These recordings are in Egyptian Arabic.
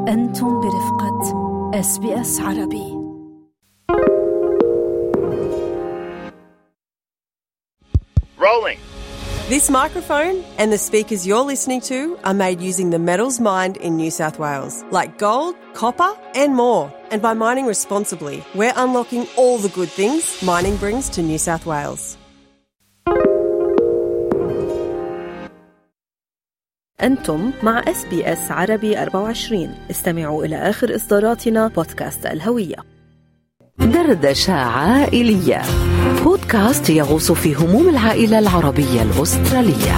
أنتم برفقة اس بي اس عربي Rolling. This microphone and the speakers you're listening to are made using the metals mined in New South Wales, like gold, copper, and more. And by mining responsibly, we're unlocking all the good things mining brings to New South Wales. أنتم مع اس بي اس عربي 24 استمعوا إلى آخر إصداراتنا بودكاست الهوية دردشة عائلية بودكاست يغوص في هموم العائلة العربية الأسترالية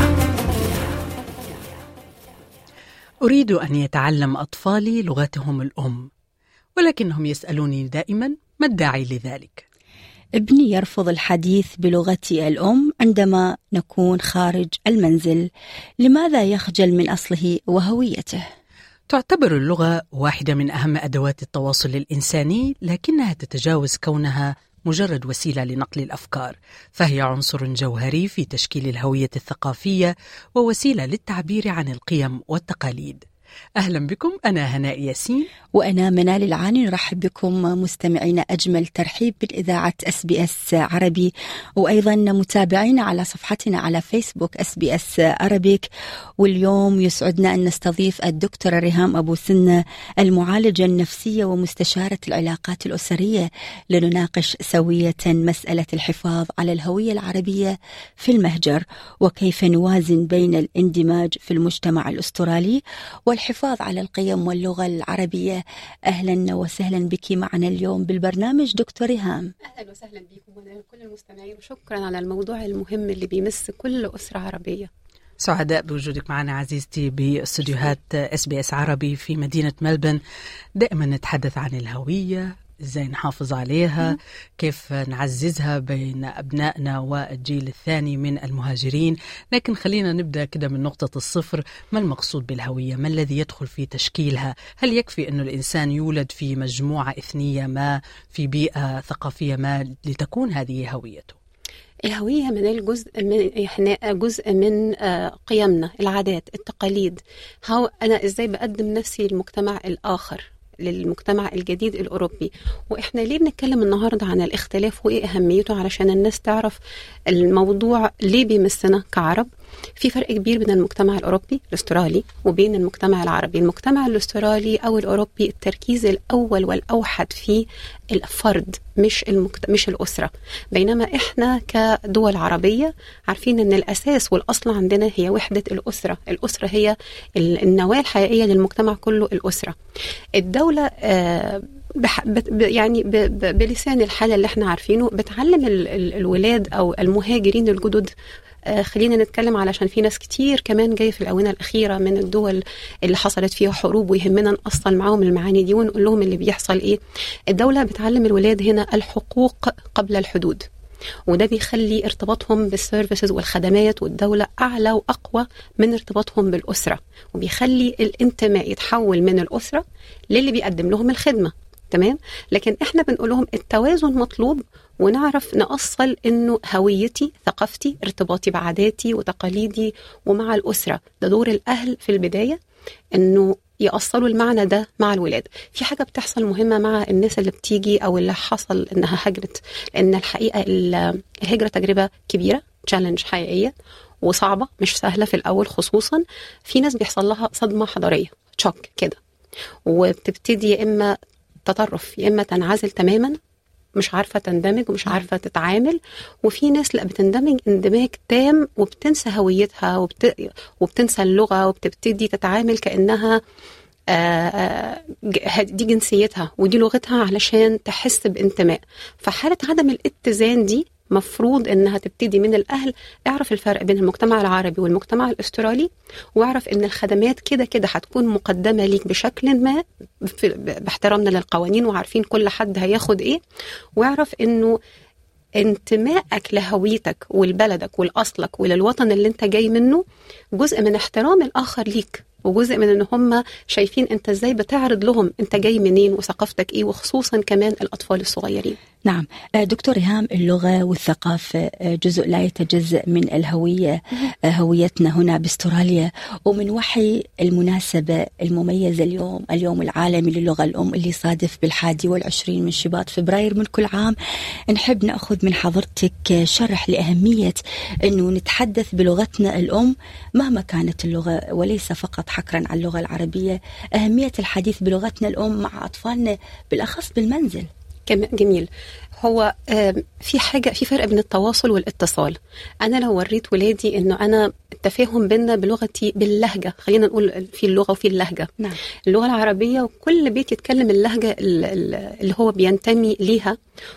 أريد أن يتعلم أطفالي لغتهم الأم ولكنهم يسألوني دائما ما الداعي لذلك ابني يرفض الحديث بلغتي الأم عندما نكون خارج المنزل لماذا يخجل من أصله وهويته؟ تعتبر اللغة واحدة من أهم أدوات التواصل الإنساني لكنها تتجاوز كونها مجرد وسيلة لنقل الأفكار فهي عنصر جوهري في تشكيل الهوية الثقافية ووسيلة للتعبير عن القيم والتقاليد أهلا بكم أنا هناء ياسين وأنا منال العاني نرحب بكم مستمعينا أجمل ترحيب بالإذاعة اس بي اس عربي وأيضا متابعينا على صفحتنا على فيسبوك اس بي اس عربيك واليوم يسعدنا أن نستضيف الدكتورة ريهام أبو سنة المعالجة النفسية ومستشارة العلاقات الأسرية لنناقش سوية مسألة الحفاظ على الهوية العربية في المهجر وكيف نوازن بين الاندماج في المجتمع الأسترالي والحفاظ على القيم واللغة العربية أهلا وسهلا بك معنا اليوم بالبرنامج دكتور ريهام اهلا وسهلا بكم ولكل المستمعين وشكرا على الموضوع المهم اللي بيمس كل اسره عربيه سعداء بوجودك معنا عزيزتي باستديوهات اس بي اس عربي في مدينة ملبن دائما نتحدث عن الهوية ازاي نحافظ عليها كيف نعززها بين ابنائنا والجيل الثاني من المهاجرين لكن خلينا نبدا كده من نقطه الصفر ما المقصود بالهويه ما الذي يدخل في تشكيلها هل يكفي انه الانسان يولد في مجموعه اثنيه ما في بيئه ثقافيه ما لتكون هذه هويته الهويه من الجزء من احنا جزء من آه، قيمنا العادات التقاليد هو انا ازاي بقدم نفسي للمجتمع الاخر للمجتمع الجديد الاوروبي واحنا ليه بنتكلم النهارده عن الاختلاف وايه اهميته علشان الناس تعرف الموضوع ليه بيمسنا كعرب في فرق كبير بين المجتمع الاوروبي الاسترالي وبين المجتمع العربي المجتمع الاسترالي او الاوروبي التركيز الاول والاوحد فيه الفرد مش المكت... مش الاسره بينما احنا كدول عربيه عارفين ان الاساس والاصل عندنا هي وحده الاسره الاسره هي ال- النواه الحقيقيه للمجتمع كله الاسره الدوله آه بح... بت... ب- يعني ب... ب... بلسان الحال اللي احنا عارفينه بتعلم ال... ال... الولاد او المهاجرين الجدد آه، خلينا نتكلم علشان في ناس كتير كمان جايه في الاونه الاخيره من الدول اللي حصلت فيها حروب ويهمنا نأصل معاهم المعاني دي ونقول لهم اللي بيحصل ايه الدوله بتعلم الولاد هنا الحقوق قبل الحدود وده بيخلي ارتباطهم بالسيرفيسز والخدمات والدولة أعلى وأقوى من ارتباطهم بالأسرة وبيخلي الانتماء يتحول من الأسرة للي بيقدم لهم الخدمة تمام لكن احنا بنقول لهم التوازن مطلوب ونعرف نأصل انه هويتي ثقافتي ارتباطي بعاداتي وتقاليدي ومع الأسرة ده دور الأهل في البداية انه يأصلوا المعنى ده مع الولاد في حاجة بتحصل مهمة مع الناس اللي بتيجي أو اللي حصل إنها هجرت لأن الحقيقة ال- الهجرة تجربة كبيرة تشالنج حقيقية وصعبة مش سهلة في الأول خصوصا في ناس بيحصل لها صدمة حضارية تشوك كده وبتبتدي يا إما تطرف يا إما تنعزل تماما مش عارفة تندمج ومش عارفة تتعامل وفي ناس لا بتندمج اندماج تام وبتنسى هويتها وبت... وبتنسى اللغة وبتبتدي تتعامل كأنها آه، آه، ج- دي جنسيتها ودي لغتها علشان تحس بانتماء فحالة عدم الاتزان دي مفروض انها تبتدي من الاهل اعرف الفرق بين المجتمع العربي والمجتمع الاسترالي واعرف ان الخدمات كده كده هتكون مقدمه ليك بشكل ما في- باحترامنا للقوانين وعارفين كل حد هياخد ايه واعرف انه انتمائك لهويتك ولبلدك ولاصلك وللوطن اللي انت جاي منه جزء من احترام الاخر ليك وجزء من ان هم شايفين انت ازاي بتعرض لهم انت جاي منين وثقافتك ايه وخصوصا كمان الاطفال الصغيرين نعم آه، دكتور إيهام اللغة والثقافة آه، جزء لا يتجزأ من الهوية آه، هويتنا هنا باستراليا ومن وحي المناسبة المميزة اليوم اليوم العالمي للغة الأم اللي صادف بالحادي والعشرين من شباط فبراير من كل عام نحب نأخذ من حضرتك شرح لأهمية أنه نتحدث بلغتنا الأم مهما كانت اللغة وليس فقط حكرا على اللغة العربية أهمية الحديث بلغتنا الأم مع أطفالنا بالأخص بالمنزل كم- جميل هو آم، في حاجة في فرق بين التواصل والاتصال أنا لو وريت ولادي إنه أنا التفاهم بينا بلغتي باللهجة خلينا نقول في اللغة وفي اللهجة نعم اللغة العربية وكل بيت يتكلم اللهجة ال- ال- اللي هو بينتمي ليها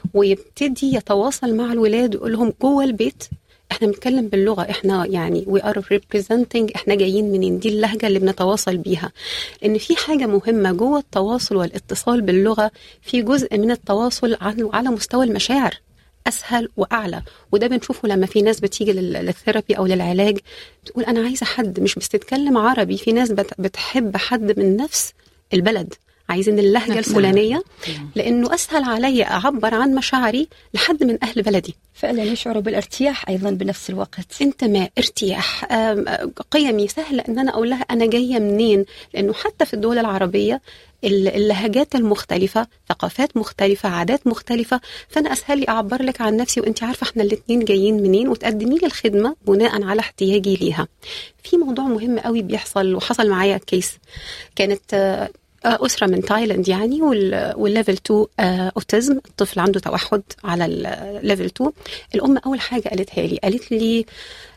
ويبتدي يتواصل مع الولاد ويقول لهم جوه البيت احنا بنتكلم باللغة احنا يعني we are representing احنا جايين منين دي اللهجة اللي بنتواصل بيها لان في حاجة مهمة جوه التواصل والاتصال باللغة في جزء من التواصل عن- على مستوى المشاعر اسهل واعلى وده بنشوفه لما في ناس بتيجي لل- للثيرابي او للعلاج تقول انا عايزه حد مش بتتكلم عربي في ناس بت- بتحب حد من نفس البلد عايزين اللهجه نفس الفلانيه لانه اسهل علي اعبر عن مشاعري لحد من اهل بلدي فعلا يشعروا بالارتياح أيضا بنفس الوقت انتماء ارتياح آم، آه، قيمي سهل ان انا اقول لها انا جايه منين لانه حتى في الدول العربيه ال- اللهجات المختلفه ثقافات مختلفه عادات مختلفه فانا اسهل لي اعبر لك عن نفسي وانت عارفه احنا الاثنين جايين منين وتقدمي لي الخدمه بناء على احتياجي ليها في موضوع مهم قوي بيحصل وحصل معايا كيس كانت آه، آه، أسرة من تايلاند يعني وال- والليفل 2 آه، أوتيزم الطفل عنده توحد على الليفل 2 الأم أول حاجة قالتها لي قالت لي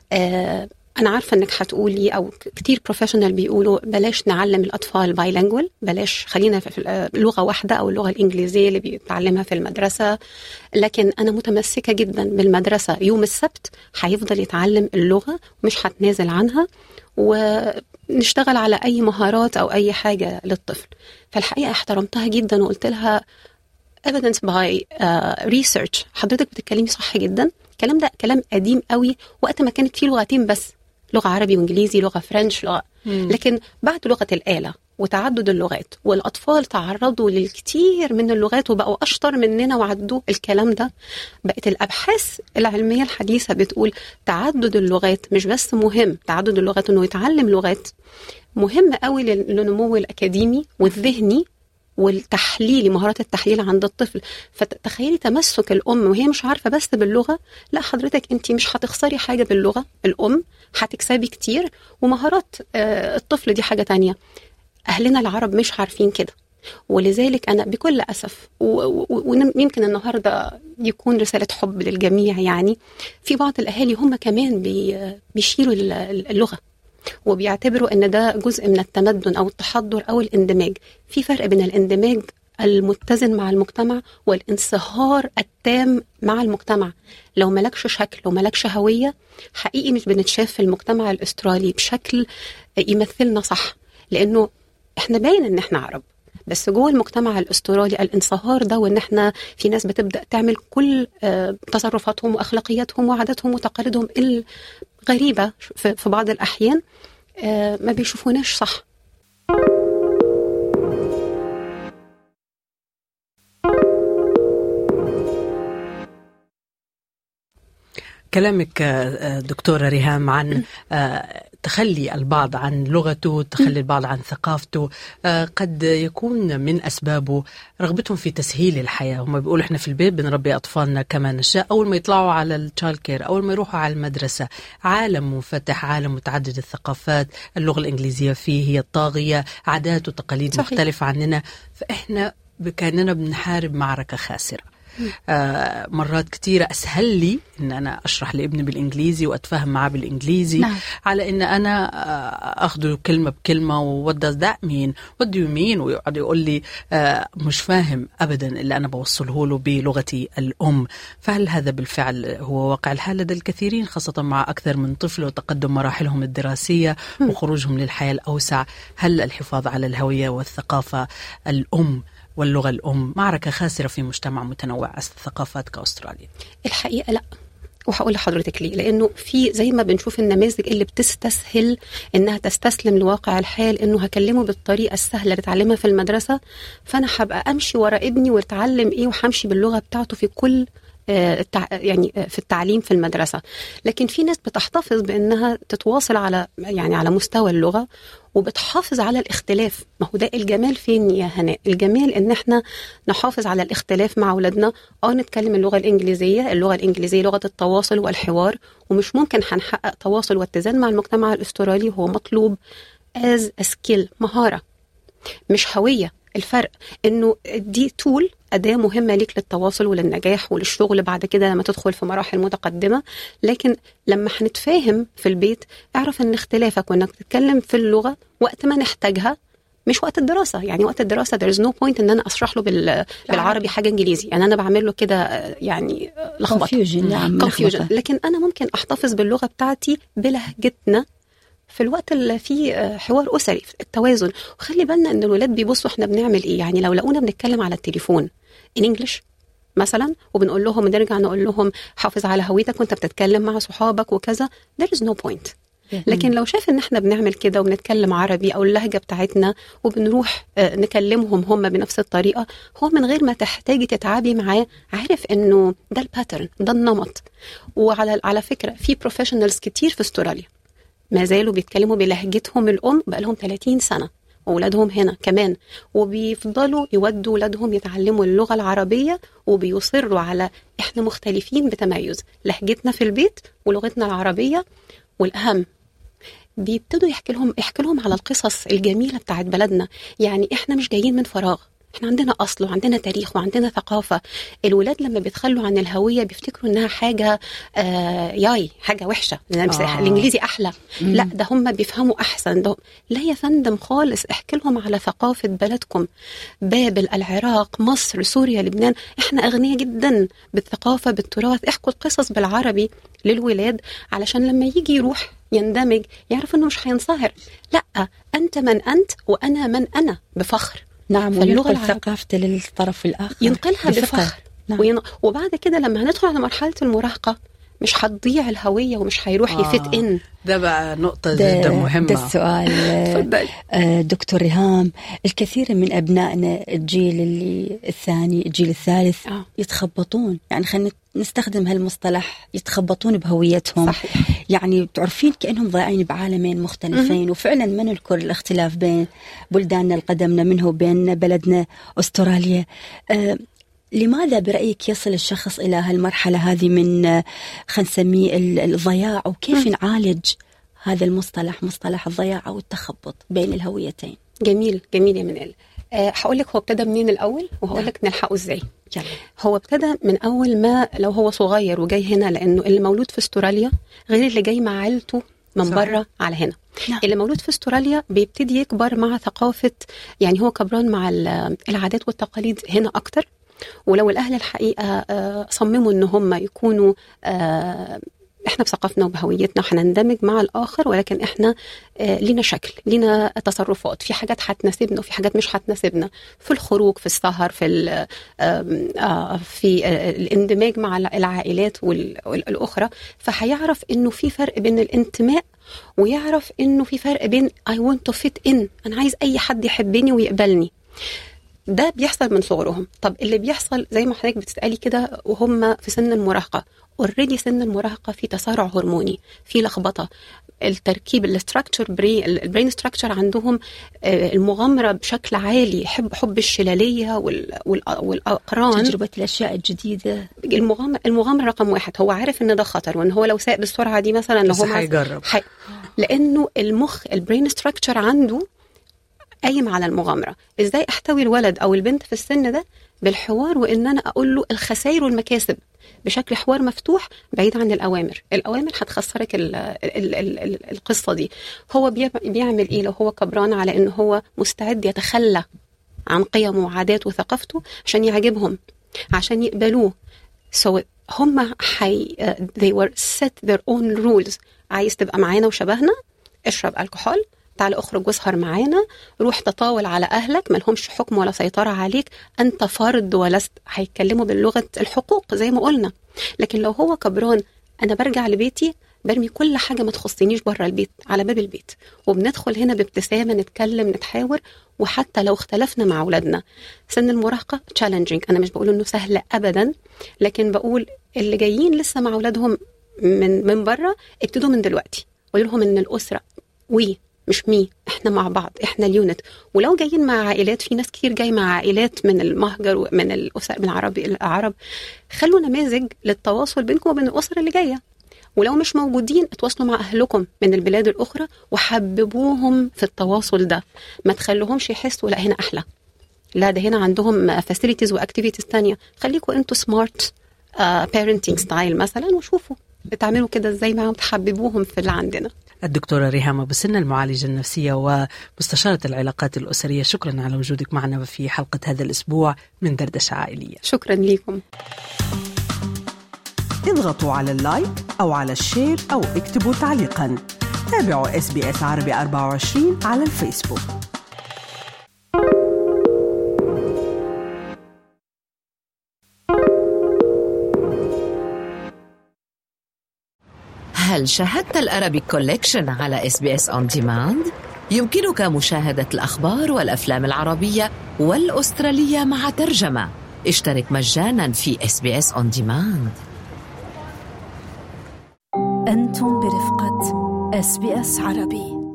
آه، أنا عارفة إنك هتقولي أو ك- كتير بروفيشنال بيقولوا بلاش نعلم الأطفال بايلانجوال بلاش خلينا في في- آه، لغة واحدة أو اللغة الإنجليزية اللي بيتعلمها في المدرسة لكن أنا متمسكة جدا بالمدرسة يوم السبت هيفضل يتعلم اللغة ومش هتنازل عنها ونشتغل على أي مهارات أو أي حاجة للطفل فالحقيقة احترمتها جدا وقلت لها evidence by uh, research حضرتك بتتكلمي صح جدا الكلام ده كلام قديم قوي وقت ما كانت فيه لغتين بس لغه عربي وانجليزي لغه فرنش لغه لكن بعد لغه الاله وتعدد اللغات والاطفال تعرضوا للكثير من اللغات وبقوا اشطر مننا وعدوا الكلام ده بقت الابحاث العلميه الحديثه بتقول تعدد اللغات مش بس مهم تعدد اللغات انه يتعلم لغات مهم قوي لل- للنمو الاكاديمي والذهني والتحليلي مهارات التحليل عند الطفل فتخيلي تمسك الام وهي مش عارفه بس باللغه لا حضرتك انت مش هتخسري حاجه باللغه الام هتكسبي كتير ومهارات آه، الطفل دي حاجه تانية اهلنا العرب مش عارفين كده ولذلك انا بكل اسف ويمكن النهارده يكون رساله حب للجميع يعني في بعض الاهالي هم كمان بي بيشيلوا ال- اللغه وبيعتبروا ان ده جزء من التمدن او التحضر او الاندماج في فرق بين الاندماج المتزن مع المجتمع والانصهار التام مع المجتمع لو ملكش شكل وملكش هوية حقيقي مش بنتشاف في المجتمع الأسترالي بشكل يمثلنا صح لأنه احنا باين ان احنا عرب بس جوه المجتمع الاسترالي الانصهار ده وان احنا في ناس بتبدا تعمل كل آه، تصرفاتهم واخلاقياتهم وعاداتهم وتقاليدهم الغريبه في في بعض الاحيان آه، ما بيشوفوناش صح كلامك آه، دكتورة ريهام عن آه، تخلي البعض عن لغته تخلي البعض عن ثقافته آه، قد يكون من أسبابه رغبتهم في تسهيل الحياة هم بيقولوا إحنا في البيت بنربي أطفالنا كما نشاء أول ما يطلعوا على التشايلد كير أول ما يروحوا على المدرسة عالم منفتح عالم متعدد الثقافات اللغة الإنجليزية فيه هي الطاغية عادات وتقاليد صحيح. مختلفة عننا فإحنا كأننا بنحارب معركة خاسرة آه مرات كتيرة أسهل لي إن أنا أشرح لابني بالإنجليزي وأتفاهم معاه بالإنجليزي نعم. على إن أنا آه أخده كلمة بكلمة و what does that mean what do you mean ويقعد يقول لي آه مش فاهم أبدا اللي أنا بوصله له بلغتي الأم فهل هذا بالفعل هو واقع الحال لدى الكثيرين خاصة مع أكثر من طفل وتقدم مراحلهم الدراسية وخروجهم للحياة الأوسع هل الحفاظ على الهوية والثقافة الأم واللغة الأم معركة خاسرة في مجتمع متنوع الثقافات كأستراليا الحقيقه لا وهقول لحضرتك ليه لانه في زي ما بنشوف النماذج اللي بتستسهل انها تستسلم لواقع الحال انه هكلمه بالطريقه السهله اللي اتعلمها في المدرسه فانا هبقى امشي ورا ابني واتعلم ايه وهمشي باللغه بتاعته في كل آه، التع... يعني آه، في التعليم في المدرسه لكن في ناس بتحتفظ بانها تتواصل على يعني على مستوى اللغه وبتحافظ على الاختلاف ما هو ده الجمال فين يا هناء الجمال ان احنا نحافظ على الاختلاف مع اولادنا اه نتكلم اللغه الانجليزيه اللغه الانجليزيه لغه التواصل والحوار ومش ممكن هنحقق تواصل واتزان مع المجتمع الاسترالي هو مطلوب از سكيل مهاره مش هويه الفرق انه دي تول اداه مهمه ليك للتواصل وللنجاح وللشغل بعد كده لما تدخل في مراحل متقدمه لكن لما هنتفاهم في البيت اعرف ان اختلافك وانك تتكلم في اللغه وقت ما نحتاجها مش وقت الدراسة يعني وقت الدراسة there is no point ان انا اشرح له بال... بالعربي حاجة انجليزي يعني انا بعمل له كده آه، يعني آه، لخبطة confusion نعم confusion لخبطة. لكن انا ممكن احتفظ باللغة بتاعتي بلهجتنا في الوقت اللي فيه آه، حوار اسري التوازن وخلي بالنا ان الولاد بيبصوا احنا بنعمل ايه يعني لو لقونا بنتكلم على التليفون ان انجلش مثلا وبنقول لهم نرجع نقول لهم حافظ على هويتك وانت بتتكلم مع صحابك وكذا there is no point لكن لو شاف ان احنا بنعمل كده وبنتكلم عربي او اللهجه بتاعتنا وبنروح آه، نكلمهم هم بنفس الطريقه هو من غير ما تحتاجي تتعبي معاه عارف انه ده الباترن ده النمط وعلى على فكره في بروفيشنالز كتير في استراليا ما زالوا بيتكلموا بلهجتهم الام بقالهم 30 سنه واولادهم هنا كمان وبيفضلوا يودوا اولادهم يتعلموا اللغه العربيه وبيصروا على احنا مختلفين بتميز لهجتنا في البيت ولغتنا العربيه والاهم بيبتدوا يحكي لهم يحكي لهم على القصص الجميله بتاعت بلدنا يعني احنا مش جايين من فراغ احنا عندنا اصل وعندنا تاريخ وعندنا ثقافه الولاد لما بيتخلوا عن الهويه بيفتكروا انها حاجه آه ياي حاجه وحشه لأن آه. الانجليزي احلى لا ده هم بيفهموا احسن ده لا يا فندم خالص احكي لهم على ثقافه بلدكم بابل العراق مصر سوريا لبنان احنا اغنياء جدا بالثقافه بالتراث احكوا القصص بالعربي للولاد علشان لما يجي يروح يندمج يعرف انه مش هينصهر لا انت من انت وانا من انا بفخر نعم فاللغة وينقل العرب- ثقافته للطرف الآخر ينقلها بفخر. بفخر نعم. وين... وبعد كده لما هندخل على مرحله المراهقه مش هتضيع الهويه ومش هيروح آه. يفت ان ده بقى نقطة ده, جدا مهمة ده السؤال آه، اتفضلي. آه، دكتور ريهام الكثير من أبنائنا الجيل اللي الثاني الجيل الثالث آه. يتخبطون يعني خلينا نستخدم هالمصطلح يتخبطون بهويتهم صحيح. يعني بتعرفين كأنهم ضايعين بعالمين مختلفين وفعلا ما نذكر الاختلاف بين بلداننا القدمنا منه وبين بلدنا أستراليا آه لماذا برأيك يصل الشخص إلى هالمرحلة هذه من آه، خلينا نسميه ال- الضياع وكيف نعالج هذا المصطلح مصطلح الضياع أو التخبط بين الهويتين جميل جميل يا منال أه هقول لك هو ابتدى منين الاول وهقول لك نلحقه ازاي يلا. هو ابتدى من اول ما لو هو صغير وجاي هنا لانه اللي مولود في استراليا غير اللي جاي مع عيلته من صحيح. بره على هنا نعم. اللي مولود في استراليا بيبتدي يكبر مع ثقافه يعني هو كبران مع ال- العادات والتقاليد هنا اكتر ولو الاهل الحقيقه آه، صمموا ان هم يكونوا آه، احنا بثقافتنا وبهويتنا وهنندمج مع الاخر ولكن احنا آه، لينا شكل لينا تصرفات في حاجات هتناسبنا وفي حاجات مش هتناسبنا في الخروج في السهر في ال- آم، آه، في آه، الاندماج مع العائلات وال- والاخرى فهيعرف انه في فرق بين الانتماء ويعرف انه في فرق بين I want to fit in انا عايز اي حد يحبني ويقبلني ده بيحصل من صغرهم طب اللي بيحصل زي ما حضرتك بتسالي كده وهم في سن المراهقه اوريدي سن المراهقه في تسارع هرموني في لخبطه التركيب الاستراكشر بري البرين ستراكشر عندهم آه، المغامره بشكل عالي حب حب الشلاليه وال- وال- والاقران تجربة الأشياء الجديدة المغامره المغامره رقم واحد هو عارف ان ده خطر وان هو لو ساق بالسرعه دي مثلا لو بس هو مع- هيجرب. حي... لانه المخ البرين ستراكشر عنده قايم على المغامره ازاي احتوي الولد او البنت في السن ده بالحوار وان انا اقول له الخسائر والمكاسب بشكل حوار مفتوح بعيد عن الاوامر الاوامر هتخسرك ال ال ال ال القصه دي هو بيع- بيعمل ايه لو هو كبران على ان هو مستعد يتخلى عن قيمه وعاداته وثقافته عشان يعجبهم عشان يقبلوه so هم حي they were set their own rules عايز تبقى معانا وشبهنا اشرب الكحول تعال اخرج واسهر معانا روح تطاول على اهلك ملهمش حكم ولا سيطره عليك انت فرد ولست هيتكلموا بلغه الحقوق زي ما قلنا لكن لو هو كبران انا برجع لبيتي برمي كل حاجه ما تخصنيش بره البيت على باب البيت وبندخل هنا بابتسامه نتكلم نتحاور وحتى لو اختلفنا مع اولادنا سن المراهقه تشالنجينج انا مش بقول انه سهل ابدا لكن بقول اللي جايين لسه مع اولادهم من من بره ابتدوا من دلوقتي قولوا لهم ان الاسره وي مش مي احنا مع بعض احنا اليونت ولو جايين مع عائلات في ناس كتير جاي مع عائلات من المهجر ومن الاسر من العرب العرب خلوا نماذج للتواصل بينكم وبين الاسر اللي جايه ولو مش موجودين اتواصلوا مع اهلكم من البلاد الاخرى وحببوهم في التواصل ده ما تخلوهمش يحسوا لا هنا احلى لا ده هنا عندهم فاسيلتيز واكتيفيتيز تانية خليكم انتوا سمارت بيرنتنج ستايل مثلا وشوفوا بتعملوا كده ازاي معاهم تحببوهم في اللي عندنا الدكتورة ريهام أبو سنة المعالجة النفسية ومستشارة العلاقات الأسرية شكرا على وجودك معنا في حلقة هذا الأسبوع من دردشة عائلية شكرا لكم اضغطوا على اللايك أو على الشير أو اكتبوا تعليقا تابعوا اس بي اس عربي 24 على الفيسبوك هل شاهدت الأرابيك كوليكشن على اس بي اس اون ديماند؟ يمكنك مشاهدة الأخبار والأفلام العربية والأسترالية مع ترجمة اشترك مجانا في اس بي اس اون ديماند أنتم برفقة اس بي اس عربي